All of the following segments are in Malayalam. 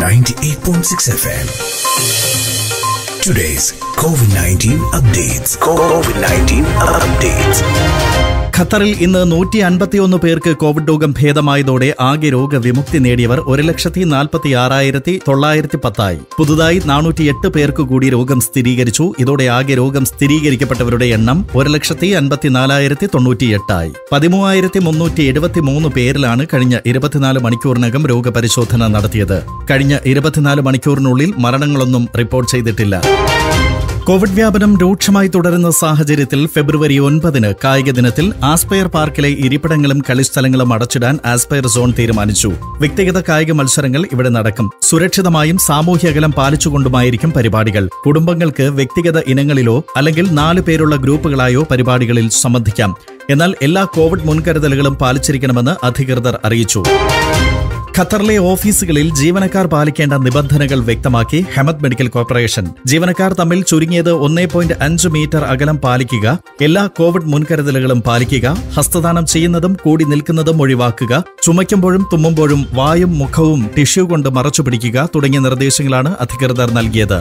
98.6 FM. Today's COVID 19 updates. COVID 19 updates. ഖത്തറിൽ ഇന്ന് നൂറ്റി അൻപത്തിയൊന്ന് പേർക്ക് കോവിഡ് രോഗം ഭേദമായതോടെ ആകെ രോഗവിമുക്തി നേടിയവർ ഒരു ലക്ഷത്തി നാൽപ്പത്തി ആറായിരത്തി തൊള്ളായിരത്തി പത്തായി പുതുതായി നാനൂറ്റിയെട്ട് പേർക്ക് കൂടി രോഗം സ്ഥിരീകരിച്ചു ഇതോടെ ആകെ രോഗം സ്ഥിരീകരിക്കപ്പെട്ടവരുടെ എണ്ണം ഒരു ലക്ഷത്തി അൻപത്തിനാലായിരത്തി തൊണ്ണൂറ്റിയെട്ടായി പതിമൂവായിരത്തി മുന്നൂറ്റി എഴുപത്തി മൂന്ന് പേരിലാണ് കഴിഞ്ഞ ഇരുപത്തിനാല് മണിക്കൂറിനകം രോഗപരിശോധന നടത്തിയത് കഴിഞ്ഞ ഇരുപത്തിനാല് മണിക്കൂറിനുള്ളിൽ മരണങ്ങളൊന്നും റിപ്പോർട്ട് ചെയ്തിട്ടില്ല കോവിഡ് വ്യാപനം രൂക്ഷമായി തുടരുന്ന സാഹചര്യത്തിൽ ഫെബ്രുവരി ഒൻപതിന് കായിക ദിനത്തിൽ ആസ്പയർ പാർക്കിലെ ഇരിപ്പിടങ്ങളും കളിസ്ഥലങ്ങളും അടച്ചിടാൻ ആസ്പയർ സോൺ തീരുമാനിച്ചു വ്യക്തിഗത കായിക മത്സരങ്ങൾ ഇവിടെ നടക്കും സുരക്ഷിതമായും സാമൂഹ്യ അകലം പാലിച്ചുകൊണ്ടുമായിരിക്കും പരിപാടികൾ കുടുംബങ്ങൾക്ക് വ്യക്തിഗത ഇനങ്ങളിലോ അല്ലെങ്കിൽ നാല് പേരുള്ള ഗ്രൂപ്പുകളായോ പരിപാടികളിൽ സംബന്ധിക്കാം എന്നാൽ എല്ലാ കോവിഡ് മുൻകരുതലുകളും പാലിച്ചിരിക്കണമെന്ന് അധികൃതർ അറിയിച്ചു ഖത്തറിലെ ഓഫീസുകളിൽ ജീവനക്കാർ പാലിക്കേണ്ട നിബന്ധനകൾ വ്യക്തമാക്കി ഹെമത് മെഡിക്കൽ കോർപ്പറേഷൻ ജീവനക്കാർ തമ്മിൽ ചുരുങ്ങിയത് ഒന്നേ പോയിന്റ് അഞ്ച് മീറ്റർ അകലം പാലിക്കുക എല്ലാ കോവിഡ് മുൻകരുതലുകളും പാലിക്കുക ഹസ്തദാനം ചെയ്യുന്നതും കൂടി നിൽക്കുന്നതും ഒഴിവാക്കുക ചുമയ്ക്കുമ്പോഴും തുമ്മുമ്പോഴും വായും മുഖവും ടിഷ്യൂ കൊണ്ട് മറച്ചു പിടിക്കുക തുടങ്ങിയ നിർദ്ദേശങ്ങളാണ് അധികൃതർ നൽകിയത്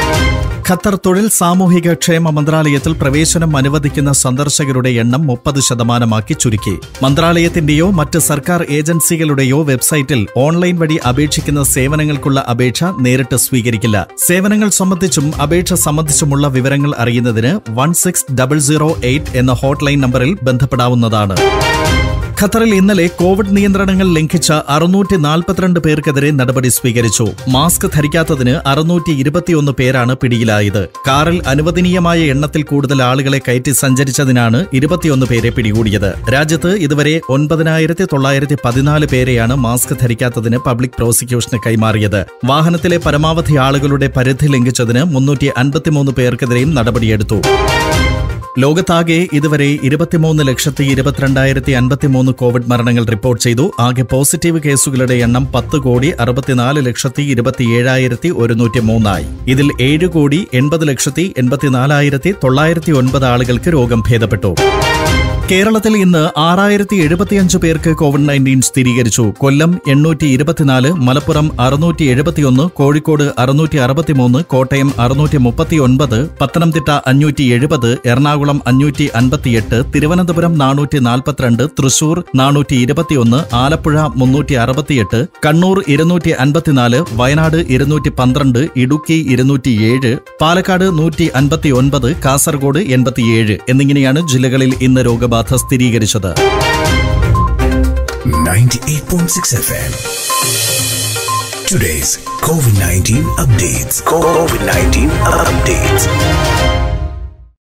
ഖത്തർ തൊഴിൽ സാമൂഹിക ക്ഷേമ മന്ത്രാലയത്തിൽ പ്രവേശനം അനുവദിക്കുന്ന സന്ദർശകരുടെ എണ്ണം മുപ്പത് ശതമാനമാക്കി ചുരുക്കി മന്ത്രാലയത്തിന്റെയോ മറ്റ് സർക്കാർ ഏജൻസികളുടെയോ വെബ്സൈറ്റിൽ ഓൺലൈൻ വഴി അപേക്ഷിക്കുന്ന സേവനങ്ങൾക്കുള്ള അപേക്ഷ നേരിട്ട് സ്വീകരിക്കില്ല സേവനങ്ങൾ സംബന്ധിച്ചും അപേക്ഷ സംബന്ധിച്ചുമുള്ള വിവരങ്ങൾ അറിയുന്നതിന് one six double zero eight എന്ന ഹോട്ട്ലൈൻ നമ്പറിൽ ബന്ധപ്പെടാവുന്നതാണ് ഖത്തറിൽ ഇന്നലെ കോവിഡ് നിയന്ത്രണങ്ങൾ ലംഘിച്ച അറുന്നൂറ്റി നാൽപ്പത്തിരണ്ട് പേർക്കെതിരെ നടപടി സ്വീകരിച്ചു മാസ്ക് ധരിക്കാത്തതിന് അറുന്നൂറ്റി ഇരുപത്തിയൊന്ന് പേരാണ് പിടിയിലായത് കാറിൽ അനുവദനീയമായ എണ്ണത്തിൽ കൂടുതൽ ആളുകളെ കയറ്റി സഞ്ചരിച്ചതിനാണ് ഇരുപത്തിയൊന്ന് പേരെ പിടികൂടിയത് രാജ്യത്ത് ഇതുവരെ ഒൻപതിനായിരത്തി തൊള്ളായിരത്തി പതിനാല് പേരെയാണ് മാസ്ക് ധരിക്കാത്തതിന് പബ്ലിക് പ്രോസിക്യൂഷന് കൈമാറിയത് വാഹനത്തിലെ പരമാവധി ആളുകളുടെ പരിധി ലംഘിച്ചതിന് മുന്നൂറ്റി അൻപത്തിമൂന്ന് പേർക്കെതിരെയും നടപടിയെടുത്തു ലോകത്താകെ ഇതുവരെ ഇരുപത്തിമൂന്ന് ലക്ഷത്തി ഇരുപത്തിരണ്ടായിരത്തി അൻപത്തിമൂന്ന് കോവിഡ് മരണങ്ങൾ റിപ്പോർട്ട് ചെയ്തു ആകെ പോസിറ്റീവ് കേസുകളുടെ എണ്ണം പത്ത് കോടി അറുപത്തിനാല് ലക്ഷത്തി ഇരുപത്തിയേഴായിരത്തി ഒരുന്നൂറ്റി മൂന്നായി ഇതിൽ ഏഴ് കോടി എൺപത് ലക്ഷത്തി എൺപത്തിനാലായിരത്തി തൊള്ളായിരത്തി ഒൻപത് ആളുകൾക്ക് രോഗം ഭേദപ്പെട്ടു കേരളത്തിൽ ഇന്ന് ആറായിരത്തി എഴുപത്തിയഞ്ച് പേർക്ക് കോവിഡ് നയൻറ്റീൻ സ്ഥിരീകരിച്ചു കൊല്ലം എണ്ണൂറ്റി ഇരുപത്തിനാല് മലപ്പുറം അറുന്നൂറ്റി എഴുപത്തിയൊന്ന് കോഴിക്കോട് അറുന്നൂറ്റി അറുപത്തിമൂന്ന് കോട്ടയം അറുന്നൂറ്റി മുപ്പത്തിയൊൻപത് പത്തനംതിട്ട അഞ്ഞൂറ്റി എഴുപത് എറണാകുളം അഞ്ഞൂറ്റി അൻപത്തിയെട്ട് തിരുവനന്തപുരം നാനൂറ്റി നാൽപ്പത്തിരണ്ട് തൃശൂർ നാനൂറ്റി ഇരുപത്തിയൊന്ന് ആലപ്പുഴ മുന്നൂറ്റി അറുപത്തിയെട്ട് കണ്ണൂർ ഇരുന്നൂറ്റി അൻപത്തിനാല് വയനാട് ഇരുന്നൂറ്റി പന്ത്രണ്ട് ഇടുക്കി ഇരുന്നൂറ്റിയേഴ് പാലക്കാട് നൂറ്റി അൻപത്തിയൊൻപത് കാസർഗോഡ് എൺപത്തിയേഴ് എന്നിങ്ങനെയാണ് ജില്ലകളിൽ ഇന്ന് രോഗബാധ സ്ഥിരീകരിച്ചത് 98.6 FM. Today's COVID 19 updates. COVID 19 updates.